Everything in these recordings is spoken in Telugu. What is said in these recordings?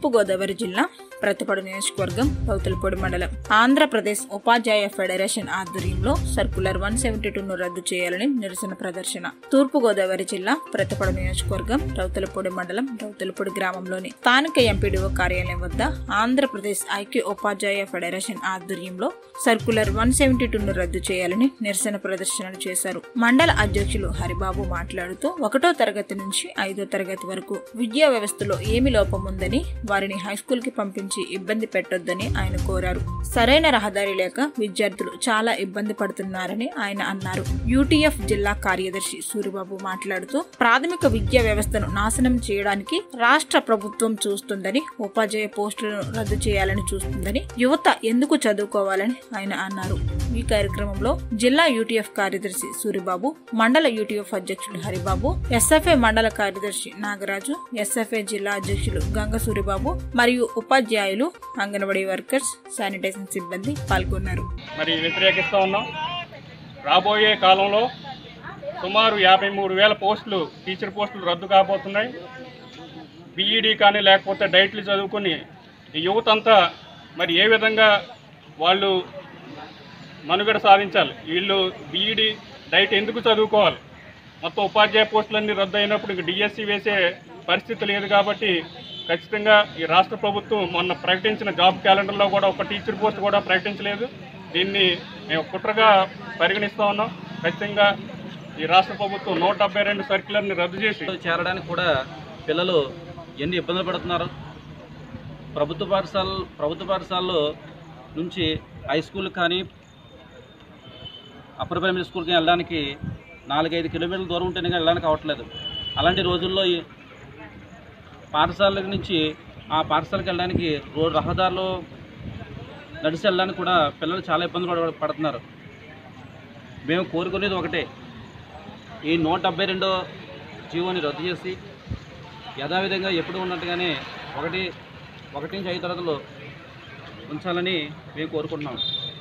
తూర్పుగోదావరి జిల్లా ప్రతిపడు నియోజకవర్గం రౌతులపూడి మండలం ఆంధ్రప్రదేశ్ ఉపాధ్యాయ ఫెడరేషన్ ఆధ్వర్యంలో సర్కులర్ వన్ సెవెంటీ ను రద్దు చేయాలని నిరసన ప్రదర్శన తూర్పుగోదావరి జిల్లా ప్రతిపడు నియోజకవర్గం రౌతులపూడి మండలం రౌతులపూడి గ్రామంలోని స్థానిక ఎంపీడీఓ కార్యాలయం వద్ద ఆంధ్రప్రదేశ్ ఐక్య ఉపాధ్యాయ ఫెడరేషన్ ఆధ్వర్యంలో సర్కులర్ వన్ సెవెంటీ ను రద్దు చేయాలని నిరసన ప్రదర్శనలు చేశారు మండల అధ్యక్షులు హరిబాబు మాట్లాడుతూ ఒకటో తరగతి నుంచి ఐదో తరగతి వరకు విద్యా వ్యవస్థలో ఏమి లోపం ఉందని వారిని హైస్కూల్ కి పంపించి ఇబ్బంది పెట్టొద్దని ఆయన కోరారు సరైన రహదారి లేక విద్యార్థులు చాలా ఇబ్బంది పడుతున్నారని ఆయన అన్నారు యూటీఎఫ్ జిల్లా కార్యదర్శి సూరిబాబు మాట్లాడుతూ ప్రాథమిక విద్యా వ్యవస్థను నాశనం చేయడానికి రాష్ట్ర ప్రభుత్వం చూస్తుందని ఉపాధ్యాయ పోస్టులను రద్దు చేయాలని చూస్తుందని యువత ఎందుకు చదువుకోవాలని ఆయన అన్నారు ఈ కార్యక్రమంలో జిల్లా యూటీఎఫ్ కార్యదర్శి సూరిబాబు మండల యూటీఎఫ్ అధ్యక్షుడు హరిబాబు ఎస్ఎఫ్ఏ మండల కార్యదర్శి నాగరాజు ఎస్ఎఫ్ఏ జిల్లా అధ్యక్షులు గంగ సూరిబాబు మరియు ఉపాధ్యాయులు అంగన్వాడీ వర్కర్స్ శానిటైజేషన్ సిబ్బంది పాల్గొన్నారు మరి వ్యతిరేకిస్తూ ఉన్నాం రాబోయే కాలంలో సుమారు యాభై మూడు వేల పోస్టులు టీచర్ పోస్టులు రద్దు కాబోతున్నాయి బీఈడీ కానీ లేకపోతే డైట్లు చదువుకుని ఈ యువత అంతా మరి ఏ విధంగా వాళ్ళు మనుగడ సాధించాలి వీళ్ళు బీఈడీ డైట్ ఎందుకు చదువుకోవాలి మొత్తం ఉపాధ్యాయ పోస్టులన్నీ రద్దు అయినప్పుడు ఇంక డిఎస్సి వేసే పరిస్థితి లేదు కాబట్టి ఖచ్చితంగా ఈ రాష్ట్ర ప్రభుత్వం మొన్న ప్రకటించిన జాబ్ క్యాలెండర్లో కూడా ఒక టీచర్ పోస్ట్ కూడా ప్రకటించలేదు దీన్ని మేము కుట్రగా పరిగణిస్తూ ఉన్నాం ఖచ్చితంగా ఈ రాష్ట్ర ప్రభుత్వం నూట డెబ్బై రెండు సర్క్యులర్ని రద్దు చేసి చేరడానికి కూడా పిల్లలు ఎన్ని ఇబ్బందులు పడుతున్నారు ప్రభుత్వ పాఠశాల ప్రభుత్వ పాఠశాలలో నుంచి హై స్కూల్ కానీ అప్పర్ ప్రైమరీ స్కూల్కి వెళ్ళడానికి నాలుగైదు కిలోమీటర్ల దూరం ఉంటేనే కానీ వెళ్ళడానికి అవ్వట్లేదు అలాంటి రోజుల్లో ఈ పాఠశాల నుంచి ఆ పాఠశాలకు వెళ్ళడానికి రోడ్ రహదారులు నడిచి వెళ్ళడానికి కూడా పిల్లలు చాలా ఇబ్బంది పడ పడుతున్నారు మేము కోరుకునేది ఒకటే ఈ నూట డెబ్బై రెండో జీవోని రద్దు చేసి యథావిధంగా ఎప్పుడు ఉన్నట్టుగానే ఒకటి ఒకటి నుంచి ఐదు తరగతులు ఉంచాలని మేము కోరుకుంటున్నాం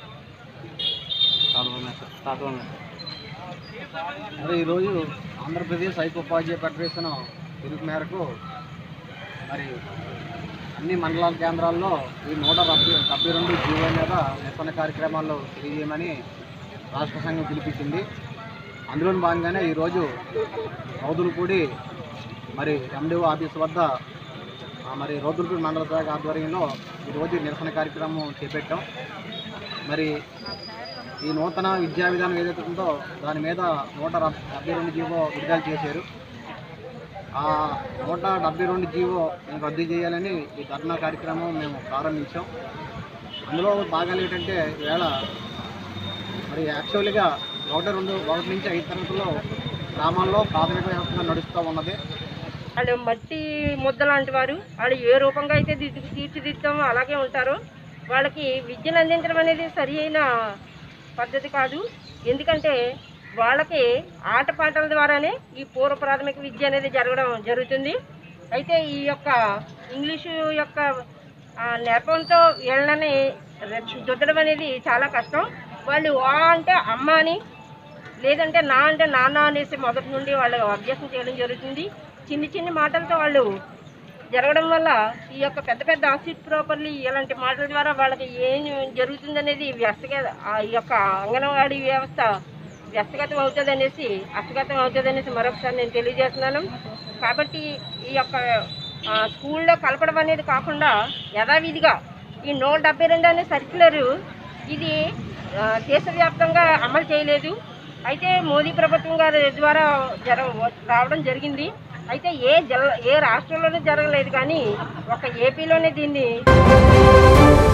మరి ఈరోజు ఆంధ్రప్రదేశ్ ఐక్య ఉపాధ్యాయ ఫెడరేషన్ పిలుపు మేరకు మరి అన్ని మండలాల కేంద్రాల్లో ఈ నూట డెబ్బై డెబ్బై రెండు జీవో మీద నిరసన కార్యక్రమాల్లో తెలియజేయమని రాష్ట్ర సంఘం పిలిపించింది అందులోని భాగంగానే ఈరోజు రౌదులపూడి మరి ఎండిఓ ఆఫీస్ వద్ద ఆ, మరి రౌదులపూడి మండల శాఖ ఆధ్వర్యంలో ఈరోజు నిరసన కార్యక్రమం చేపట్టాం మరి ఈ నూతన విద్యా విధానం ఏదైతే ఉందో దాని మీద నూట రబ్- డెబ్బై రెండు జీవో విడుదల చేశారు ఆ నూట డెబ్బై రెండు జీవో మేము రద్దు చేయాలని ఈ ధర్నా కార్యక్రమం మేము ప్రారంభించాం అందులో భాగాలు ఏంటంటే ఈవేళ మరి యాక్చువల్గా ఒకటి రెండు ఒకటి నుంచి ఐదు తరగతుల్లో గ్రామాల్లో ప్రాథమిక వ్యవస్థ నడుస్తూ ఉన్నది వాళ్ళు మట్టి ముద్ద లాంటి వారు వాళ్ళు ఏ రూపంగా అయితే దిద్దు తీర్చిదిద్దామో అలాగే ఉంటారు వాళ్ళకి విద్యను అందించడం అనేది సరి అయిన పద్ధతి కాదు ఎందుకంటే వాళ్ళకి ఆటపాటల ద్వారానే ఈ పూర్వ ప్రాథమిక విద్య అనేది జరగడం జరుగుతుంది అయితే ఈ యొక్క ఇంగ్లీషు యొక్క ఆ, నెపంతో వీళ్ళని దుద్దడం అనేది చాలా కష్టం వాళ్ళు ఆ అంటే అమ్మ అని లేదంటే నా అంటే నాన్న అనేసి మొదటి నుండి వాళ్ళు అభ్యాసం చేయడం జరుగుతుంది చిన్ని చిన్ని మాటలతో వాళ్ళు జరగడం వల్ల ఈ యొక్క పెద్ద పెద్ద ఆసిడ్ ప్రాపర్లీ ఇలాంటి మాటల ద్వారా వాళ్ళకి ఏం జరుగుతుందనేది వ్యస్తగత ఆ యొక్క అంగన్వాడీ వ్యవస్థ వ్యస్తగతం అవుతుంది అనేసి అస్తగతం అవుతుంది అనేసి మరొకసారి నేను తెలియజేస్తున్నాను కాబట్టి ఈ యొక్క ఆ, స్కూల్లో కలపడం అనేది కాకుండా యథావిధిగా ఈ నూట డెబ్బై రెండు అనే సర్క్యులర్ ఇది ఆ, దేశవ్యాప్తంగా అమలు చేయలేదు అయితే మోదీ ప్రభుత్వం గారి ద్వారా జర రావడం జరిగింది అయితే ఏ జిల్లా ఏ రాష్ట్రంలోనూ జరగలేదు కానీ ఒక ఏపీలోనే దీన్ని